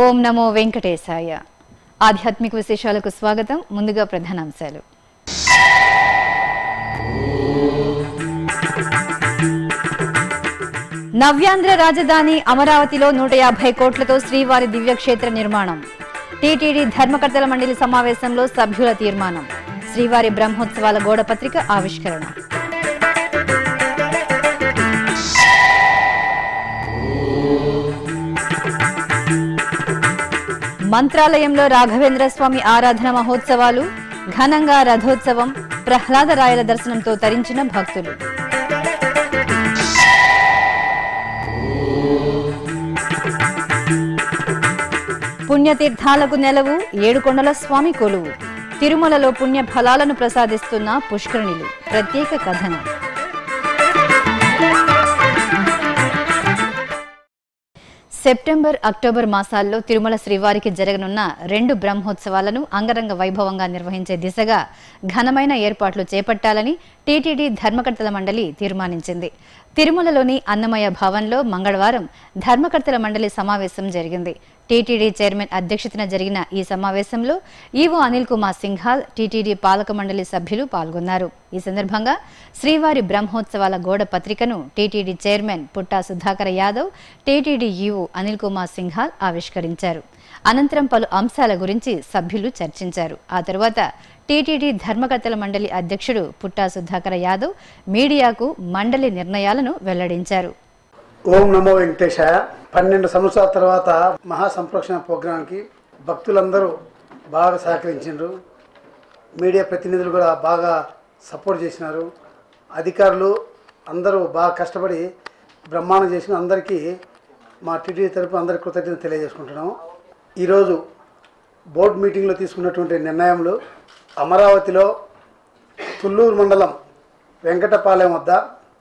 ఓం నమో వెంకటేశాయ ఆధ్యాత్మిక విశేషాలకు స్వాగతం ముందుగా ప్రధానాంశాలు నవ్యాంధ్ర రాజధాని అమరావతిలో నూట యాభై కోట్లతో శ్రీవారి దివ్యక్షేత్ర నిర్మాణం టీటీడీ ధర్మకర్తల మండలి సమావేశంలో సభ్యుల తీర్మానం శ్రీవారి బ్రహ్మోత్సవాల గోడపత్రిక ఆవిష్కరణ మంత్రాలయంలో రాఘవేంద్ర స్వామి ఆరాధన మహోత్సవాలు ఘనంగా రథోత్సవం ప్రహ్లాద రాయల దర్శనంతో తరించిన భక్తులు పుణ్యతీర్థాలకు నెలవు ఏడుకొండల స్వామి కొలువు తిరుమలలో పుణ్య ఫలాలను ప్రసాదిస్తున్న పుష్కరిణులు ప్రత్యేక కథనం సెప్టెంబర్ అక్టోబర్ మాసాల్లో తిరుమల శ్రీవారికి జరగనున్న రెండు బ్రహ్మోత్సవాలను అంగరంగ వైభవంగా నిర్వహించే దిశగా ఘనమైన ఏర్పాట్లు చేపట్టాలని టీటీడీ ధర్మకర్తల మండలి తీర్మానించింది తిరుమలలోని అన్నమయ భవన్లో మంగళవారం ధర్మకర్తల మండలి సమావేశం జరిగింది టీటీడీ చైర్మన్ అధ్యక్షతన జరిగిన ఈ సమావేశంలో ఈవో అనిల్ కుమార్ సింఘాల్ టీటీడీ పాలక మండలి సభ్యులు పాల్గొన్నారు ఈ సందర్భంగా శ్రీవారి బ్రహ్మోత్సవాల గోడ పత్రికను టీటీడీ చైర్మన్ పుట్టా సుధాకర్ యాదవ్ టీటీడీ ఈవో అనిల్ కుమార్ సింఘాల్ ఆవిష్కరించారు అనంతరం పలు అంశాల గురించి సభ్యులు చర్చించారు ఆ తరువాత టీటీడీ ధర్మకర్తల మండలి అధ్యక్షుడు పుట్టా సుధాకర్ యాదవ్ మీడియాకు మండలి నిర్ణయాలను వెల్లడించారు ఓం నమో వెంకటేశాయ పన్నెండు సంవత్సరాల తర్వాత మహాసంప్రోక్షణ ప్రోగ్రాంకి భక్తులందరూ బాగా సహకరించారు మీడియా ప్రతినిధులు కూడా బాగా సపోర్ట్ చేసినారు అధికారులు అందరూ బాగా కష్టపడి బ్రహ్మాండం చేసిన అందరికీ మా టీటీడీ తరపు అందరికీ కృతజ్ఞత తెలియజేసుకుంటున్నాము ఈరోజు బోర్డు మీటింగ్లో తీసుకున్నటువంటి నిర్ణయములు అమరావతిలో తుళ్ళూరు మండలం వెంకటపాలెం వద్ద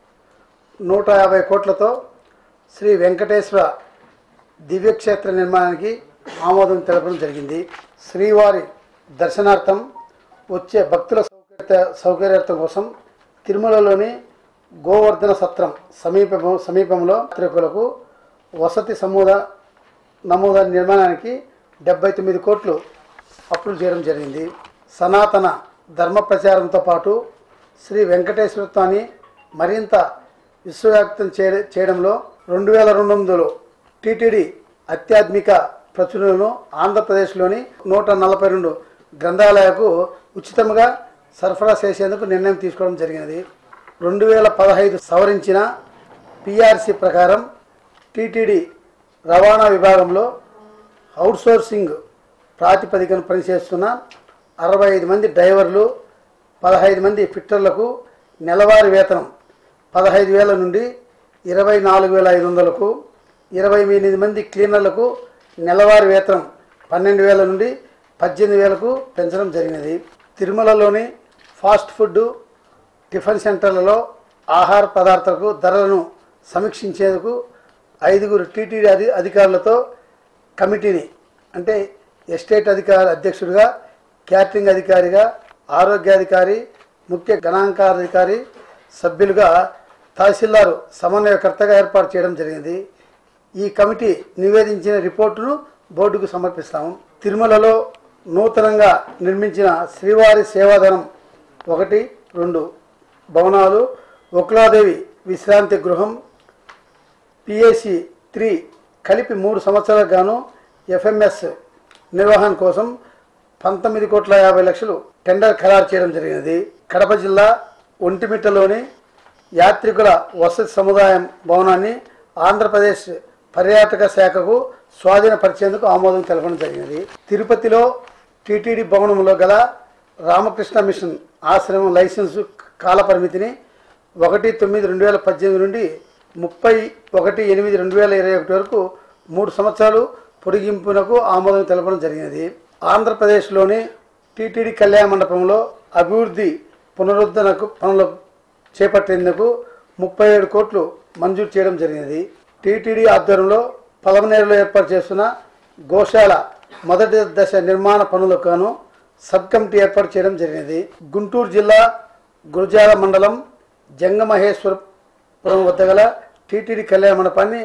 నూట యాభై కోట్లతో శ్రీ వెంకటేశ్వర దివ్యక్షేత్ర నిర్మాణానికి ఆమోదం తెలపడం జరిగింది శ్రీవారి దర్శనార్థం వచ్చే భక్తుల సౌకర్య సౌకర్యార్థం కోసం తిరుమలలోని గోవర్ధన సత్రం సమీప సమీపంలో యాత్రికులకు వసతి సమూహ నమూదా నిర్మాణానికి డెబ్బై తొమ్మిది కోట్లు అప్రూవ్ చేయడం జరిగింది సనాతన ధర్మ ప్రచారంతో పాటు శ్రీ వెంకటేశ్వరత్వాన్ని మరింత విశ్వవ్యాప్తం చే చేయడంలో రెండు వేల రెండు వందలు టీటీడీ అత్యాధునిక ప్రచురణను ఆంధ్రప్రదేశ్లోని నూట నలభై రెండు గ్రంథాలయాలకు ఉచితంగా సరఫరా చేసేందుకు నిర్ణయం తీసుకోవడం జరిగినది రెండు వేల పదహైదు సవరించిన పిఆర్సి ప్రకారం టీటీడీ రవాణా విభాగంలో అవుట్సోర్సింగ్ ప్రాతిపదికన పనిచేస్తున్న అరవై ఐదు మంది డ్రైవర్లు పదహైదు మంది ఫిట్టర్లకు నెలవారీ వేతనం పదహైదు వేల నుండి ఇరవై నాలుగు వేల ఐదు వందలకు ఇరవై ఎనిమిది మంది క్లీనర్లకు నెలవారీ వేతనం పన్నెండు వేల నుండి పద్దెనిమిది వేలకు పెంచడం జరిగినది తిరుమలలోని ఫాస్ట్ ఫుడ్ టిఫిన్ సెంటర్లలో ఆహార పదార్థాలకు ధరలను సమీక్షించేందుకు ఐదుగురు టీటీడీ అధి అధికారులతో కమిటీని అంటే ఎస్టేట్ అధికారి అధ్యక్షుడిగా క్యాటరింగ్ అధికారిగా ఆరోగ్యాధికారి ముఖ్య గణాంకాధికారి సభ్యులుగా తహసీల్దారు సమన్వయకర్తగా ఏర్పాటు చేయడం జరిగింది ఈ కమిటీ నివేదించిన రిపోర్టును బోర్డుకు సమర్పిస్తాము తిరుమలలో నూతనంగా నిర్మించిన శ్రీవారి సేవాధనం ఒకటి రెండు భవనాలు ఒకలాదేవి విశ్రాంతి గృహం పిఏసి త్రీ కలిపి మూడు సంవత్సరాలకు గాను ఎఫ్ఎంఎస్ నిర్వహణ కోసం పంతొమ్మిది కోట్ల యాభై లక్షలు టెండర్ ఖరారు చేయడం జరిగినది కడప జిల్లా ఒంటిమిట్టలోని యాత్రికుల వసతి సముదాయం భవనాన్ని ఆంధ్రప్రదేశ్ పర్యాటక శాఖకు స్వాధీనపరిచేందుకు ఆమోదం తెలపడం జరిగినది తిరుపతిలో టీటీడీ భవనంలో గల రామకృష్ణ మిషన్ ఆశ్రమం లైసెన్సు కాల పరిమితిని ఒకటి తొమ్మిది రెండు వేల పద్దెనిమిది నుండి ముప్పై ఒకటి ఎనిమిది రెండు వేల ఇరవై ఒకటి వరకు మూడు సంవత్సరాలు పొడిగింపునకు ఆమోదం తెలపడం జరిగినది ఆంధ్రప్రదేశ్లోని టీటీడీ కళ్యాణ మండపంలో అభివృద్ధి పునరుద్ధరణకు పనులు చేపట్టేందుకు ముప్పై ఏడు కోట్లు మంజూరు చేయడం జరిగినది టీటీడీ ఆధ్వర్యంలో పలమనేరులో ఏర్పాటు చేస్తున్న గోశాల మొదటి దశ నిర్మాణ పనులకు గాను సబ్ కమిటీ ఏర్పాటు చేయడం జరిగినది గుంటూరు జిల్లా గురజాల మండలం జంగమహేశ్వరపురం వద్ద గల టీటీడీ కళ్యాణ మండపాన్ని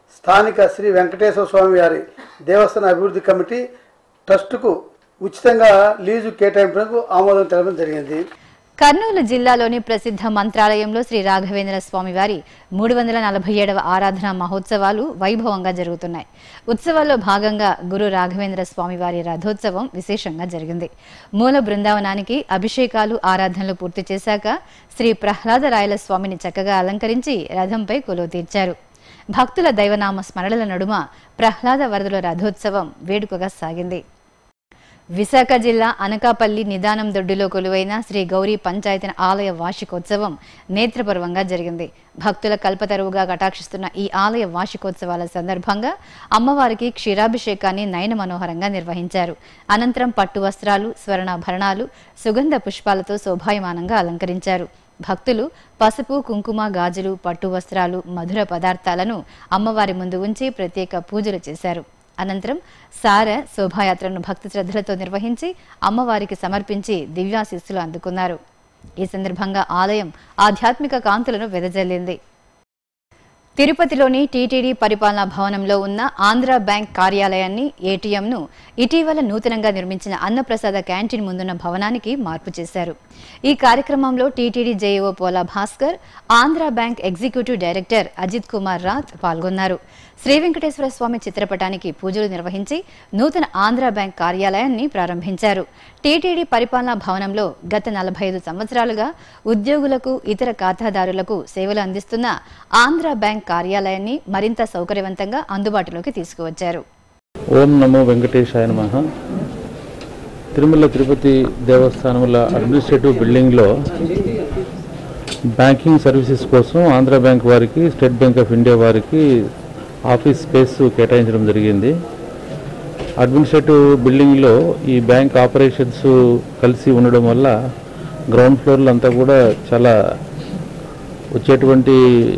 స్థానిక శ్రీ వెంకటేశ్వర స్వామి వారి దేవస్థాన అభివృద్ధి కమిటీ ట్రస్టుకు ఉచితంగా లీజు కేటాయింపునకు ఆమోదం తెలపడం జరిగింది కర్నూలు జిల్లాలోని ప్రసిద్ధ మంత్రాలయంలో శ్రీ రాఘవేంద్ర స్వామి వారి మూడు వందల నలభై ఏడవ ఆరాధన మహోత్సవాలు వైభవంగా జరుగుతున్నాయి ఉత్సవాల్లో భాగంగా గురు రాఘవేంద్ర స్వామి వారి రథోత్సవం విశేషంగా జరిగింది మూల బృందావనానికి అభిషేకాలు ఆరాధనలు పూర్తి చేశాక శ్రీ ప్రహ్లాదరాయల స్వామిని చక్కగా అలంకరించి రథంపై కొలువు తీర్చారు భక్తుల దైవనామ స్మరణల నడుమ ప్రహ్లాద వరదుల రథోత్సవం వేడుకగా సాగింది విశాఖ జిల్లా అనకాపల్లి నిదానం దొడ్డిలో కొలువైన శ్రీ గౌరీ పంచాయతీ ఆలయ వార్షికోత్సవం నేత్రపర్వంగా జరిగింది భక్తుల కల్పతరువుగా కటాక్షిస్తున్న ఈ ఆలయ వార్షికోత్సవాల సందర్భంగా అమ్మవారికి క్షీరాభిషేకాన్ని నయన మనోహరంగా నిర్వహించారు అనంతరం పట్టు వస్త్రాలు స్వర్ణాభరణాలు సుగంధ పుష్పాలతో శోభాయమానంగా అలంకరించారు భక్తులు పసుపు కుంకుమ గాజులు పట్టు వస్త్రాలు మధుర పదార్థాలను అమ్మవారి ముందు ఉంచి ప్రత్యేక పూజలు చేశారు అనంతరం సార శోభాయాత్రను భక్తి శ్రద్ధలతో నిర్వహించి అమ్మవారికి సమర్పించి దివ్యాశీస్సులు అందుకున్నారు ఈ సందర్భంగా ఆలయం ఆధ్యాత్మిక కాంతులను వెదజల్లింది తిరుపతిలోని టీటీడీ పరిపాలనా భవనంలో ఉన్న ఆంధ్ర బ్యాంక్ కార్యాలయాన్ని ఏటీఎంను ఇటీవల నూతనంగా నిర్మించిన అన్నప్రసాద క్యాంటీన్ ముందున్న భవనానికి మార్పు చేశారు ఈ కార్యక్రమంలో TTD JEO Pola Bhaskar Andhra bank executive director Ajit Kumar Rath పాల్గొన్నారు శ్రీ వెంకటేశ్వర స్వామి చిత్రపటానికి పూజలు నిర్వహించి నూతన ఆంధ్ర బ్యాంక్ కార్యాలయాన్ని ప్రారంభించారు టీటీడీ పరిపాలనా భవనంలో గత నలభై ఐదు సంవత్సరాలుగా ఉద్యోగులకు ఇతర ఖాతాదారులకు సేవలు అందిస్తున్న ఆంధ్ర బ్యాంక్ కార్యాలయాన్ని మరింత సౌకర్యవంతంగా అందుబాటులోకి తీసుకువచ్చారు ఓం నమో వెంకటేశాయ నమ తిరుమల తిరుపతి దేవస్థానముల అడ్మినిస్ట్రేటివ్ బిల్డింగ్లో బ్యాంకింగ్ సర్వీసెస్ కోసం ఆంధ్ర బ్యాంక్ వారికి స్టేట్ బ్యాంక్ ఆఫ్ ఇండియా వారికి ఆఫీస్ స్పేస్ కేటాయించడం జరిగింది అడ్మినిస్ట్రేటివ్ బిల్డింగ్లో ఈ బ్యాంక్ ఆపరేషన్స్ కలిసి ఉండడం వల్ల గ్రౌండ్ ఫ్లోర్లో అంతా కూడా చాలా వచ్చేటువంటి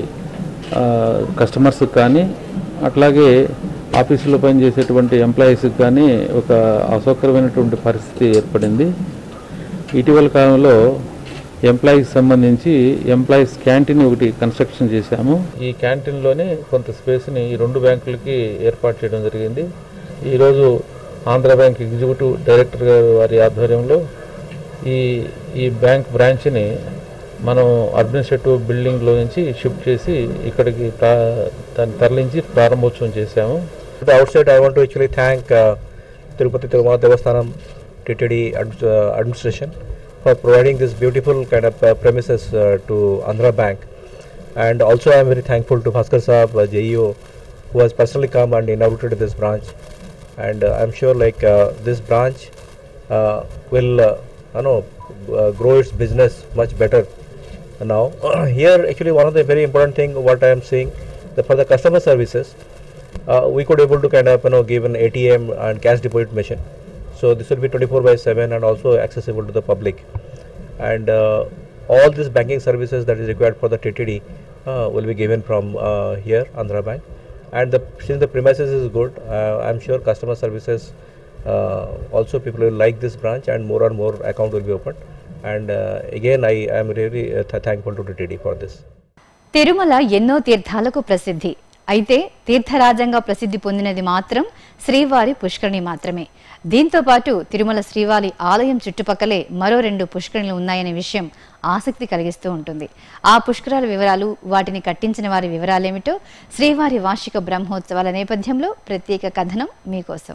ఆ, కస్టమర్స్కి కానీ అట్లాగే ఆఫీసులో పనిచేసేటువంటి ఎంప్లాయీస్కి కానీ ఒక అసౌకర్యమైనటువంటి పరిస్థితి ఏర్పడింది ఇటీవల కాలంలో ఎంప్లాయీస్ సంబంధించి ఎంప్లాయీస్ క్యాంటీన్ ఒకటి కన్స్ట్రక్షన్ చేశాము ఈ క్యాంటీన్లోనే కొంత స్పేస్ని ఈ రెండు బ్యాంకులకి ఏర్పాటు చేయడం జరిగింది ఈరోజు ఆంధ్ర బ్యాంక్ ఎగ్జిక్యూటివ్ డైరెక్టర్ గారు వారి ఆధ్వర్యంలో ఈ ఈ బ్యాంక్ బ్రాంచ్ని మనం అడ్మినిస్ట్రేటివ్ బిల్డింగ్లో నుంచి షిఫ్ట్ చేసి ఇక్కడికి ప్రా దాన్ని తరలించి ప్రారంభోత్సవం చేశాము At the outset, I want to actually thank uh, Tirupati Tirumala Devasthanam TTD ad- uh, administration for providing this beautiful kind of uh, premises uh, to Andhra Bank. And also, I am very thankful to Bhaskar Saab, uh, JEO, who has personally come and inaugurated this branch. And uh, I'm sure like uh, this branch uh, will, uh, you know, uh, grow its business much better now. Here, actually, one of the very important thing what I am seeing, that for the customer services, uh, we could able to kind of you know give an ATM and cash deposit machine. So this will be 24 by 7 and also accessible to the public. And uh, all these banking services that is required for the TTD uh, will be given from uh, here, Andhra Bank. And the, since the premises is good, uh, I'm sure customer services uh, also people will like this branch and more and more account will be opened. And uh, again, I am really uh, th- thankful to TTD for this. Tirumala ఎన్నో తీర్థాలకు ప్రసిద్ధి అయితే తీర్థరాజంగా ప్రసిద్ధి పొందినది మాత్రం శ్రీవారి పుష్కరిణి మాత్రమే దీంతో పాటు తిరుమల శ్రీవారి ఆలయం చుట్టుపక్కలే మరో రెండు పుష్కరిణులు ఉన్నాయనే విషయం ఆసక్తి కలిగిస్తూ ఉంటుంది ఆ పుష్కరాల వివరాలు వాటిని కట్టించిన వారి వివరాలేమిటో శ్రీవారి వార్షిక బ్రహ్మోత్సవాల నేపథ్యంలో ప్రత్యేక కథనం మీకోసం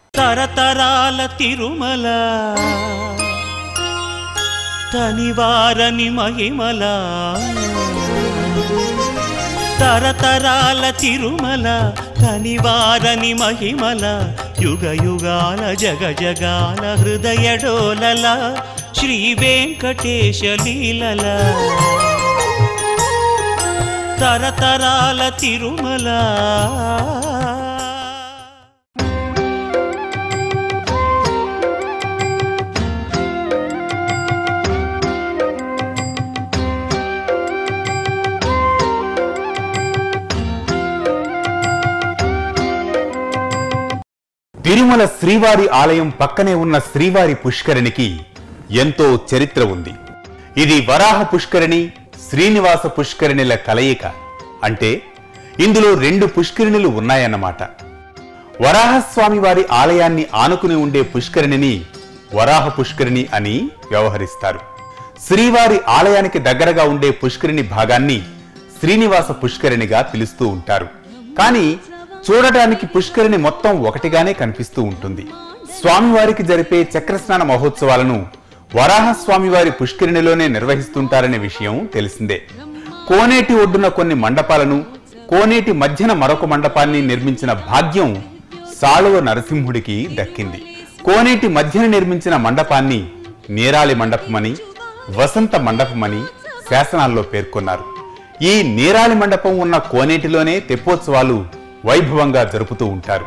తరతరాల తిరుమల తనివారని మహిమల తరతరాల తిరుమల తనివారని మహిమల యుగ యుగాల జగ జగాల హృదయడోలల శ్రీ వెంకటేశ లీలల తరతరాల తిరుమల తిరుమల శ్రీవారి ఆలయం పక్కనే ఉన్న శ్రీవారి పుష్కరిణికి ఎంతో చరిత్ర ఉంది ఇది వరాహ పుష్కరిణి శ్రీనివాస పుష్కరిణిల కలయిక అంటే ఇందులో రెండు పుష్కరిణులు ఉన్నాయన్నమాట వరాహస్వామి వారి ఆలయాన్ని ఆనుకుని ఉండే పుష్కరిణిని వరాహ పుష్కరిణి అని వ్యవహరిస్తారు శ్రీవారి ఆలయానికి దగ్గరగా ఉండే పుష్కరిణి భాగాన్ని శ్రీనివాస పుష్కరిణిగా పిలుస్తూ ఉంటారు కానీ చూడటానికి పుష్కరిణి మొత్తం ఒకటిగానే కనిపిస్తూ ఉంటుంది స్వామివారికి జరిపే చక్రస్నాన మహోత్సవాలను వరాహ స్వామివారి పుష్కరిణిలోనే నిర్వహిస్తుంటారనే విషయం తెలిసిందే కోనేటి ఒడ్డున కొన్ని మండపాలను కోనేటి మధ్యన మరొక మండపాన్ని నిర్మించిన భాగ్యం సాళువ నరసింహుడికి దక్కింది కోనేటి మధ్యన నిర్మించిన మండపాన్ని నీరాళి మండపమని వసంత మండపమని శాసనాల్లో పేర్కొన్నారు ఈ నీరాళి మండపం ఉన్న కోనేటిలోనే తెప్పోత్సవాలు వైభవంగా జరుపుతూ ఉంటారు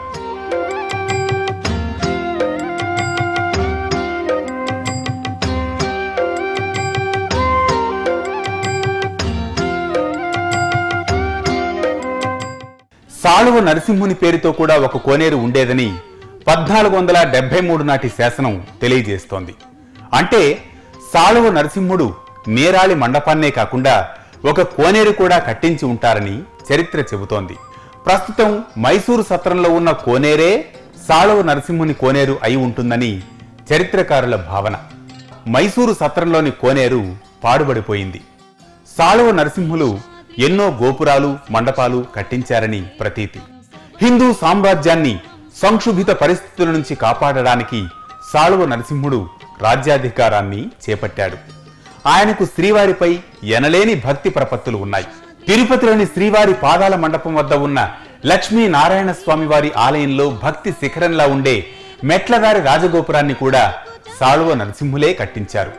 సాళువ నరసింహుని పేరుతో కూడా ఒక కోనేరు ఉండేదని పద్నాలుగు వందల డెబ్బై మూడు నాటి శాసనం తెలియజేస్తోంది అంటే సాళువ నరసింహుడు నేరాళి మండపాన్నే కాకుండా ఒక కోనేరు కూడా కట్టించి ఉంటారని చరిత్ర చెబుతోంది ప్రస్తుతం మైసూరు సత్రంలో ఉన్న కోనేరే సాళువ నరసింహుని కోనేరు అయి ఉంటుందని చరిత్రకారుల భావన మైసూరు సత్రంలోని కోనేరు పాడుబడిపోయింది సాళువ నరసింహులు ఎన్నో గోపురాలు మండపాలు కట్టించారని ప్రతీతి హిందూ సామ్రాజ్యాన్ని సంక్షుభిత పరిస్థితుల నుంచి కాపాడడానికి సాళువ నరసింహుడు రాజ్యాధికారాన్ని చేపట్టాడు ఆయనకు శ్రీవారిపై ఎనలేని భక్తి ప్రపత్తులు ఉన్నాయి తిరుపతిలోని శ్రీవారి పాదాల మండపం వద్ద ఉన్న లక్ష్మీ నారాయణ స్వామి వారి ఆలయంలో భక్తి శిఖరంలా ఉండే మెట్లదారి రాజగోపురాన్ని కూడా సాళువ నరసింహులే కట్టించారు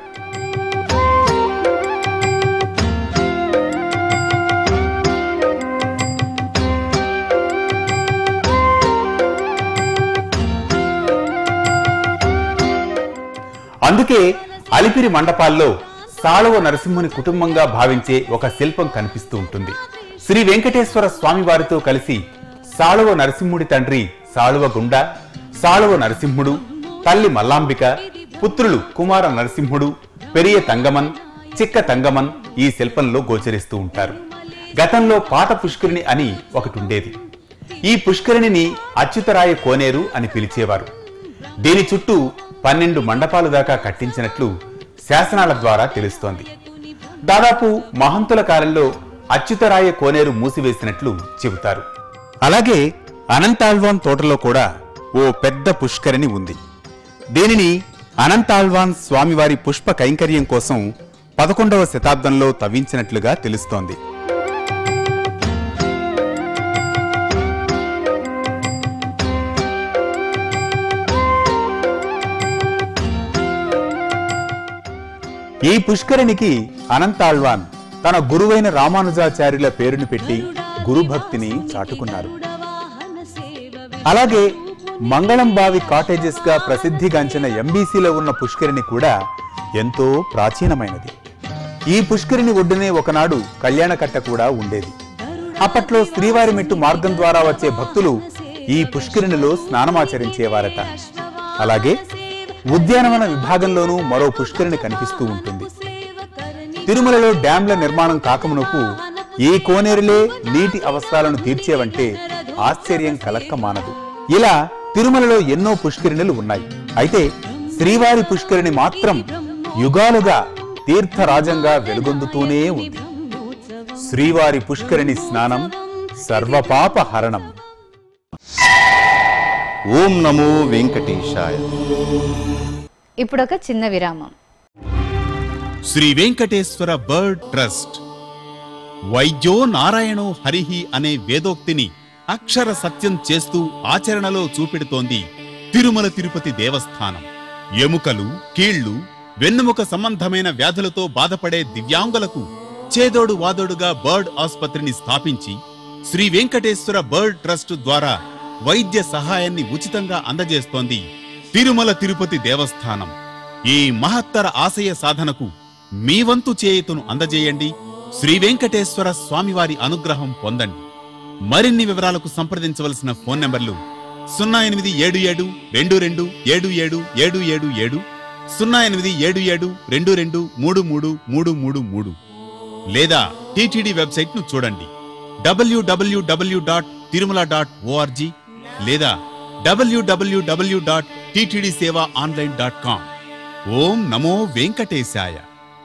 అందుకే అలిపిరి మండపాల్లో సాళవ నరసింహుని కుటుంబంగా భావించే ఒక శిల్పం కనిపిస్తూ ఉంటుంది శ్రీ వెంకటేశ్వర స్వామి వారితో కలిసి సాళవ నరసింహుడి తండ్రి సాళువ గుండ సాళువ నరసింహుడు తల్లి మల్లాంబిక పుత్రులు కుమార నరసింహుడు పెరియ తంగమన్ చిక్క తంగమన్ ఈ శిల్పంలో గోచరిస్తూ ఉంటారు గతంలో పాత పుష్కరిణి అని ఒకటి ఉండేది ఈ పుష్కరిణిని అచ్యుతరాయ కోనేరు అని పిలిచేవారు దీని చుట్టూ పన్నెండు మండపాలు దాకా కట్టించినట్లు శాసనాల ద్వారా తెలుస్తోంది దాదాపు మహంతుల కాలంలో అచ్యుతరాయ కోనేరు మూసివేసినట్లు చెబుతారు అలాగే అనంతాళ్వాన్ తోటలో కూడా ఓ పెద్ద పుష్కరిణి ఉంది దీనిని అనంతాళ్వాన్ స్వామివారి పుష్ప కైంకర్యం కోసం పదకొండవ శతాబ్దంలో తవ్వించినట్లుగా తెలుస్తోంది ఈ పుష్కరిణికి అనంతాళ్వాన్ తన గురువైన రామానుజాచార్యుల పేరును పెట్టి గురుభక్తిని చాటుకున్నారు అలాగే మంగళం బావి కాటేజెస్ గా ప్రసిద్ధిగాంచిన ఎంబీసీలో ఉన్న పుష్కరిణి కూడా ఎంతో ప్రాచీనమైనది ఈ పుష్కరిణి ఒడ్డునే ఒకనాడు కళ్యాణకట్ట కూడా ఉండేది అప్పట్లో శ్రీవారి మెట్టు మార్గం ద్వారా వచ్చే భక్తులు ఈ పుష్కరిణిలో స్నానమాచరించేవారట అలాగే ఉద్యానవన విభాగంలోనూ మరో పుష్కరిణి కనిపిస్తూ ఉంటుంది తిరుమలలో డ్యాంల నిర్మాణం కాకమునకు ఈ కోనేరులే నీటి అవసరాలను తీర్చేవంటే ఆశ్చర్యం కలక్క మానదు ఇలా తిరుమలలో ఎన్నో పుష్కరిణులు ఉన్నాయి అయితే శ్రీవారి పుష్కరిణి మాత్రం యుగాలుగా తీర్థరాజంగా వెలుగొందుతూనే ఉంది శ్రీవారి పుష్కరిణి స్నానం సర్వపాప హరణం ఓం నమో వెంకటేశాయ ఇప్పుడొక చిన్న విరామం శ్రీ వెంకటేశ్వర బర్డ్ ట్రస్ట్ వైద్యో నారాయణో హరిహి అనే వేదోక్తిని అక్షర సత్యం చేస్తూ ఆచరణలో చూపెడుతోంది తిరుమల తిరుపతి దేవస్థానం ఎముకలు కీళ్లు వెన్నుముక సంబంధమైన వ్యాధులతో బాధపడే దివ్యాంగులకు చేదోడు వాదోడుగా బర్డ్ ఆసుపత్రిని స్థాపించి శ్రీ వెంకటేశ్వర బర్డ్ ట్రస్ట్ ద్వారా వైద్య సహాయాన్ని ఉచితంగా అందజేస్తోంది తిరుమల తిరుపతి దేవస్థానం ఈ మహత్తర ఆశయ సాధనకు మీ వంతు చేయుతును అందజేయండి శ్రీ వెంకటేశ్వర స్వామివారి అనుగ్రహం పొందండి మరిన్ని వివరాలకు సంప్రదించవలసిన ఫోన్ నంబర్లు సున్నా ఎనిమిది ఏడు ఏడు రెండు రెండు ఏడు ఏడు ఏడు ఏడు ఏడు సున్నా ఎనిమిది ఏడు ఏడు రెండు రెండు మూడు మూడు మూడు మూడు మూడు లేదా టీటీడీ వెబ్సైట్ ను చూడండి W W W dot Tirumala dot O R G లేదా W W W dot TTD seva online dot com ఓం నమో వెంకటేశాయ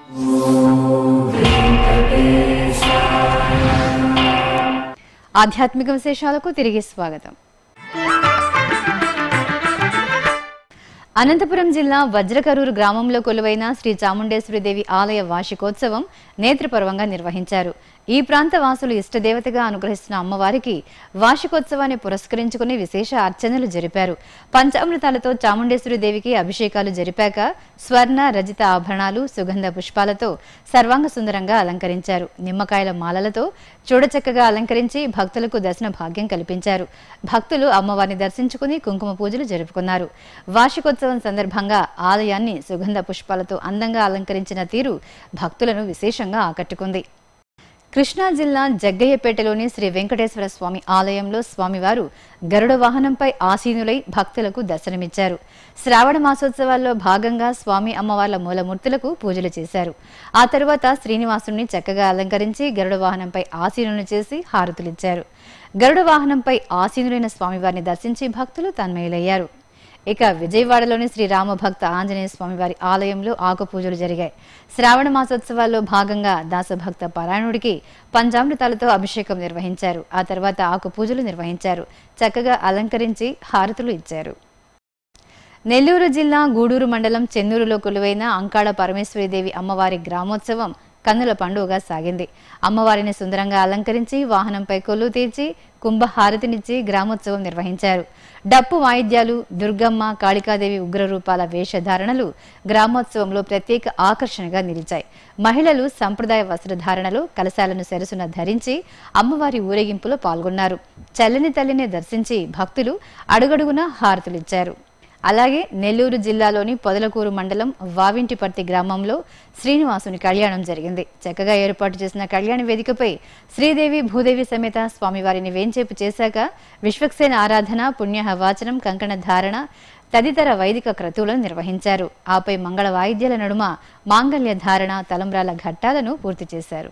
ఆధ్యాత్మిక విశేషాలకు తిరిగి స్వాగతం అనంతపురం జిల్లా వజ్రకరూరు గ్రామంలో కొలువైన శ్రీ చాముండేశ్వరిదేవి ఆలయ వార్షికోత్సవం నేత్రపర్వంగా నిర్వహించారు ఈ ప్రాంత వాసులు ఇష్టదేవతగా అనుగ్రహిస్తున్న అమ్మవారికి వార్షికోత్సవాన్ని పురస్కరించుకుని విశేష అర్చనలు జరిపారు పంచామృతాలతో చాముండేశ్వరి దేవికి అభిషేకాలు జరిపాక స్వర్ణ రజిత ఆభరణాలు సుగంధ పుష్పాలతో సర్వాంగ సుందరంగా అలంకరించారు నిమ్మకాయల మాలలతో చూడచక్కగా అలంకరించి భక్తులకు దర్శన భాగ్యం కల్పించారు భక్తులు అమ్మవారిని దర్శించుకుని కుంకుమ పూజలు జరుపుకున్నారు వార్షికోత్సవం సందర్భంగా ఆలయాన్ని సుగంధ పుష్పాలతో అందంగా అలంకరించిన తీరు భక్తులను విశేషంగా ఆకట్టుకుంది కృష్ణా జిల్లా జగ్గయ్యపేటలోని శ్రీ వెంకటేశ్వర స్వామి ఆలయంలో స్వామివారు గరుడ వాహనంపై ఆసీనులై భక్తులకు దర్శనమిచ్చారు శ్రావణ మాసోత్సవాల్లో భాగంగా స్వామి అమ్మవార్ల మూలమూర్తులకు పూజలు చేశారు ఆ తరువాత శ్రీనివాసుని చక్కగా అలంకరించి గరుడ వాహనంపై ఆసీనులను చేసి హారతులిచ్చారు గరుడ వాహనంపై ఆసీనులైన స్వామివారిని దర్శించి భక్తులు తన్మయులయ్యారు ఇక విజయవాడలోని శ్రీ రామభక్త ఆంజనేయ స్వామివారి ఆలయంలో ఆకు పూజలు జరిగాయి శ్రావణ మాసోత్సవాల్లో భాగంగా దాసభక్త పారాయణుడికి పంచామృతాలతో అభిషేకం నిర్వహించారు ఆ తర్వాత ఆకు పూజలు నిర్వహించారు చక్కగా అలంకరించి హారతులు ఇచ్చారు నెల్లూరు జిల్లా గూడూరు మండలం చెన్నూరులో కొలువైన అంకాళ పరమేశ్వరీదేవి అమ్మవారి గ్రామోత్సవం కన్నుల పండుగగా సాగింది అమ్మవారిని సుందరంగా అలంకరించి వాహనంపై కొల్లు తీర్చి కుంభహారతినిచ్చి గ్రామోత్సవం నిర్వహించారు డప్పు వాయిద్యాలు దుర్గమ్మ కాళికాదేవి ఉగ్రరూపాల వేషధారణలు గ్రామోత్సవంలో ప్రత్యేక ఆకర్షణగా నిలిచాయి మహిళలు సంప్రదాయ వస్త్రధారణలో కలశాలను సెరసున ధరించి అమ్మవారి ఊరేగింపులో పాల్గొన్నారు చల్లని తల్లిని దర్శించి భక్తులు అడుగడుగునా హారతులిచ్చారు అలాగే నెల్లూరు జిల్లాలోని పొదలకూరు మండలం వావింటిపర్తి గ్రామంలో శ్రీనివాసుని కళ్యాణం జరిగింది చక్కగా ఏర్పాటు చేసిన కళ్యాణ వేదికపై శ్రీదేవి భూదేవి సమేత స్వామివారిని వేంచేపు చేశాక విశ్వక్సేన ఆరాధన పుణ్యహవాచనం కంకణ ధారణ తదితర వైదిక క్రతువులను నిర్వహించారు ఆపై మంగళ వాయిద్యాల నడుమ మాంగళ్య ధారణ తలంబ్రాల ఘట్టాలను పూర్తి చేశారు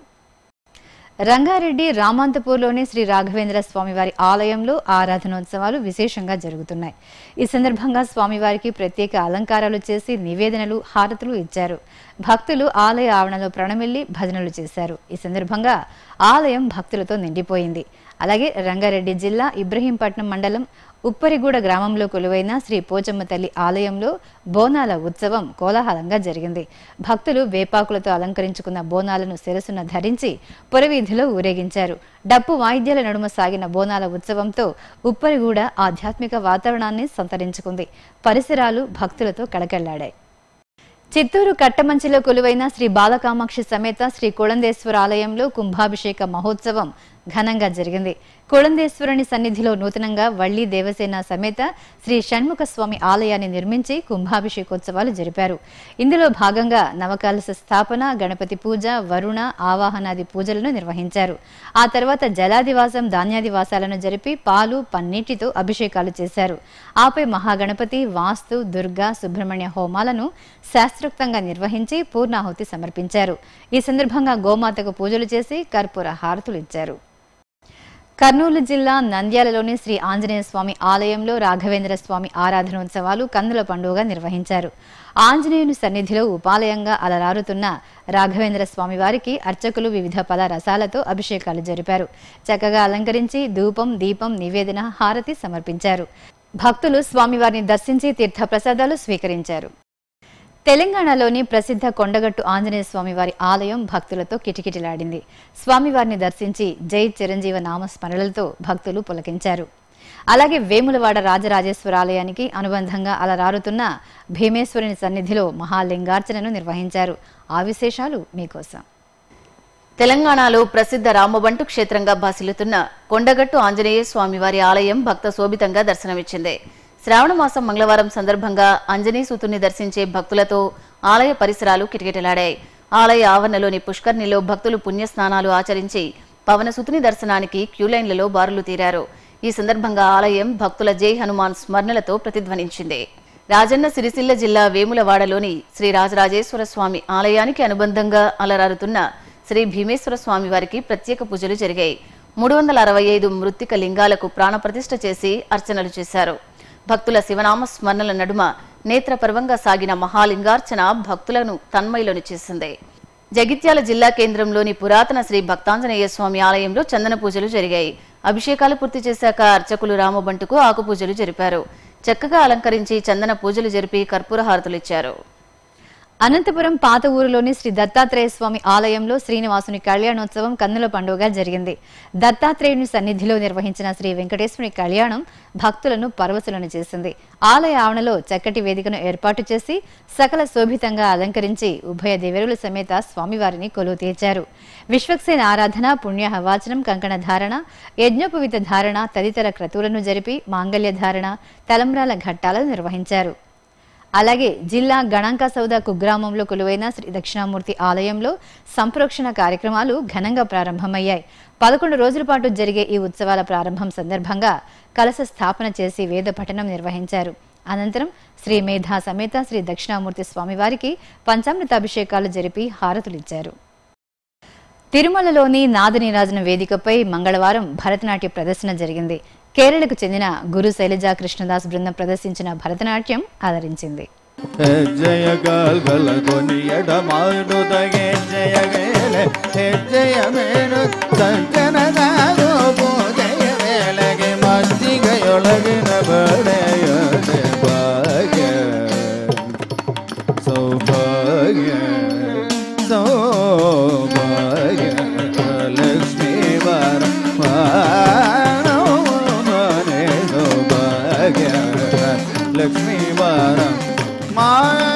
రంగారెడ్డి రామాంతపూర్లోని శ్రీ రాఘవేంద్ర స్వామివారి ఆలయంలో ఆరాధనోత్సవాలు విశేషంగా జరుగుతున్నాయి ఈ సందర్భంగా స్వామివారికి ప్రత్యేక అలంకారాలు చేసి నివేదనలు హారతులు ఇచ్చారు భక్తులు ఆలయ ఆవరణలో ప్రణమిల్లి భజనలు చేశారు ఈ సందర్భంగా ఆలయం భక్తులతో నిండిపోయింది అలాగే రంగారెడ్డి జిల్లా ఇబ్రహీంపట్నం మండలం ఉప్పరిగూడ గ్రామంలో కొలువైన శ్రీ పోచమ్మ తల్లి ఆలయంలో బోనాల ఉత్సవం కోలాహలంగా జరిగింది భక్తులు వేపాకులతో అలంకరించుకున్న బోనాలను శిరసున ధరించి పురవీధిలో ఊరేగించారు డప్పు వాయిద్యాల నడుమ సాగిన బోనాల ఉత్సవంతో ఉప్పరిగూడ ఆధ్యాత్మిక వాతావరణాన్ని సంతరించుకుంది పరిసరాలు భక్తులతో కళకళ్లాడాయి చిత్తూరు కట్టమంచిలో కొలువైన శ్రీ బాలకామాక్షి సమేత శ్రీ కుళందేశ్వర ఆలయంలో కుంభాభిషేక మహోత్సవం ఘనంగా జరిగింది కుళందేశ్వరుని సన్నిధిలో నూతనంగా వల్లి దేవసేన సమేత శ్రీ షణ్ముఖ స్వామి ఆలయాన్ని నిర్మించి కుంభాభిషేకోత్సవాలు జరిపారు ఇందులో భాగంగా నవకాలస స్థాపన గణపతి పూజ వరుణ ఆవాహనాది పూజలను నిర్వహించారు ఆ తర్వాత జలాదివాసం ధాన్యాదివాసాలను జరిపి పాలు పన్నీటితో అభిషేకాలు చేశారు ఆపై మహాగణపతి వాస్తు దుర్గా సుబ్రహ్మణ్య హోమాలను శాస్త్రోక్తంగా నిర్వహించి పూర్ణాహుతి సమర్పించారు ఈ సందర్భంగా గోమాతకు పూజలు చేసి కర్పూర హారతులు ఇచ్చారు కర్నూలు జిల్లా నంద్యాలలోని శ్రీ ఆంజనేయ స్వామి ఆలయంలో రాఘవేంద్ర స్వామి ఆరాధనోత్సవాలు కందుల పండుగగా నిర్వహించారు ఆంజనేయుని సన్నిధిలో ఉపాలయంగా అలరారుతున్న రాఘవేంద్ర స్వామి వారికి అర్చకులు వివిధ పద రసాలతో అభిషేకాలు జరిపారు చక్కగా అలంకరించి ధూపం దీపం నివేదన హారతి సమర్పించారు భక్తులు స్వామివారిని దర్శించి తీర్థప్రసాదాలు స్వీకరించారు తెలంగాణలోని ప్రసిద్ధ కొండగట్టు ఆంజనేయ స్వామివారి ఆలయం భక్తులతో కిటకిటలాడింది స్వామివారిని దర్శించి జై చిరంజీవ నామస్మరణలతో భక్తులు పులకించారు అలాగే వేములవాడ రాజరాజేశ్వర ఆలయానికి అనుబంధంగా అలరారుతున్న భీమేశ్వరుని సన్నిధిలో మహాలింగార్చనను నిర్వహించారు ఆ విశేషాలు మీకోసం తెలంగాణలో ప్రసిద్ధ రామబంటు క్షేత్రంగా భాసిల్లుతున్న కొండగట్టు ఆంజనేయ స్వామివారి ఆలయం భక్త శోభితంగా దర్శనమిచ్చింది శ్రావణ మాసం మంగళవారం సందర్భంగా ఆంజనేయ సూతుని దర్శించే భక్తులతో ఆలయ పరిసరాలు కిటకిటలాడాయి ఆలయ ఆవరణలోని పుష్కర్ణిలో భక్తులు పుణ్యస్నానాలు ఆచరించి పవనసుతుని దర్శనానికి క్యూలైన్లలో బారులు తీరారు ఈ సందర్భంగా ఆలయం భక్తుల జై హనుమాన్ స్మరణలతో ప్రతిధ్వనించింది రాజన్న సిరిసిల్ల జిల్లా వేములవాడలోని శ్రీ రాజరాజేశ్వర స్వామి ఆలయానికి అనుబంధంగా అలరారుతున్న శ్రీ భీమేశ్వర స్వామి వారికి ప్రత్యేక పూజలు జరిగాయి మూడు వందల అరవై ఐదు మృత్తిక లింగాలకు ప్రాణప్రతిష్ఠ చేసి అర్చనలు చేశారు భక్తుల శివనామ స్మరణల నడుమ నేత్రపర్వంగా సాగిన మహాలింగార్చన భక్తులను తన్మయలోని చేసింది జగిత్యాల జిల్లా కేంద్రంలోని పురాతన శ్రీ భక్తాంజనేయ స్వామి ఆలయంలో చందన పూజలు జరిగాయి అభిషేకాలు పూర్తి చేశాక అర్చకులు రామబంటుకు ఆకు పూజలు జరిపారు చక్కగా అలంకరించి చందన పూజలు జరిపి కర్పూర హారతులు ఇచ్చారు అనంతపురం పాత ఊరులోని శ్రీ దత్తాత్రేయ స్వామి ఆలయంలో శ్రీనివాసుని కళ్యాణోత్సవం కన్నుల పండుగ జరిగింది దత్తాత్రేయుని సన్నిధిలో నిర్వహించిన శ్రీ వెంకటేశ్వరుని కళ్యాణం భక్తులను పరవశులను చేసింది ఆలయ ఆవరణలో చక్కటి వేదికను ఏర్పాటు చేసి సకల శోభితంగా అలంకరించి ఉభయ దేవరుల సమేత స్వామివారిని కొలువు తీర్చారు విశ్వక్సేన ఆరాధన పుణ్యహవాచనం కంకణ ధారణ యజ్ఞోపవిత ధారణ తదితర క్రతువులను జరిపి మాంగళ్య ధారణ తలంబ్రాల ఘట్టాలను నిర్వహించారు అలాగే జిల్లా గణాంక సౌద కుగ్రామంలో కొలువైన శ్రీ దక్షిణామూర్తి ఆలయంలో సంప్రోక్షణ కార్యక్రమాలు ఘనంగా ప్రారంభమయ్యాయి పదకొండు రోజుల పాటు జరిగే ఈ ఉత్సవాల ప్రారంభం సందర్భంగా కలశ స్థాపన చేసి వేద పఠనం నిర్వహించారు అనంతరం శ్రీ మేధా సమేత శ్రీ దక్షిణామూర్తి స్వామివారికి పంచామృత అభిషేకాలు జరిపి హారతులిచ్చారు తిరుమలలోని నాదనీరాజన వేదికపై మంగళవారం భరతనాట్య ప్రదర్శన జరిగింది కేరళకు చెందిన గురు శైలజా కృష్ణదాస్ బృందం ప్రదర్శించిన భరతనాట్యం ఆదరించింది ಹೆಜ್ಜೆಯ ಕಾಲ್ಗಲಗೊನಿ ಎಡಮಾಡುದಗೆ ಹೆಜ್ಜೆಯ ಹೆಜ್ಜೆಯ ಮೇನು ಸಂಚನಗಾಗೋ ಪೂಜೆಯ ವೇಳೆಗೆ ಮಜ್ಜಿಗೆಯೊಳಗಿನ ಬಳೆಯದೆ ಭಾಗ್ಯ ಸೌಭಾಗ್ಯ ಸೌಭಾಗ್ಯ ಲಕ್ಷ್ಮೀ ವಾರ ಮನೆ ಸೌಭಾಗ್ಯ ಲಕ್ಷ್ಮೀ ವಾರ ಮಾ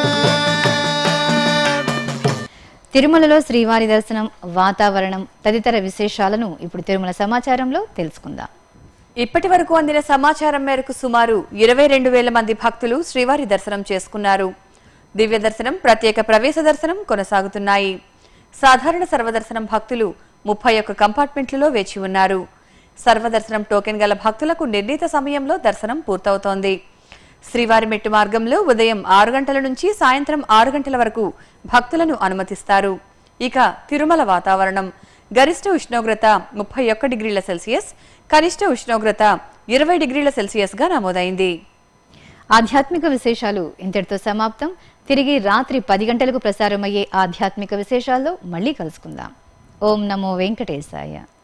తిరుమలలో శ్రీవారి దర్శనం వాతావరణం తదితర విశేషాలను ఇప్పుడు తిరుమల సమాచారంలో తెలుసుకుందాం ఇప్పటి వరకు అందిన సమాచారం మేరకు సుమారు ఇరవై రెండు వేల మంది భక్తులు శ్రీవారి దర్శనం చేసుకున్నారు దివ్య దర్శనం ప్రత్యేక ప్రవేశ దర్శనం కొనసాగుతున్నాయి సాధారణ సర్వదర్శనం భక్తులు ముప్పై ఒక్క కంపార్ట్మెంట్లలో వేచి ఉన్నారు సర్వదర్శనం టోకెన్ గల భక్తులకు నిర్ణీత సమయంలో దర్శనం పూర్తవుతోంది శ్రీవారి మెట్టు మార్గంలో ఉదయం ఆరు గంటల నుంచి సాయంత్రం ఆరు గంటల వరకు భక్తులను అనుమతిస్తారు ఇక తిరుమల వాతావరణం గరిష్ట ఉష్ణోగ్రత ముప్పై ఒక్క డిగ్రీల సెల్సియస్ కనిష్ట ఉష్ణోగ్రత ఇరవై డిగ్రీల సెల్సియస్ గా నమోదైంది ఆధ్యాత్మిక విశేషాలు ఇంతటితో సమాప్తం తిరిగి రాత్రి పది గంటలకు ప్రసారమయ్యే ఆధ్యాత్మిక విశేషాల్లో మళ్ళీ కలుసుకుందాం ఓం నమో వెంకటేశాయ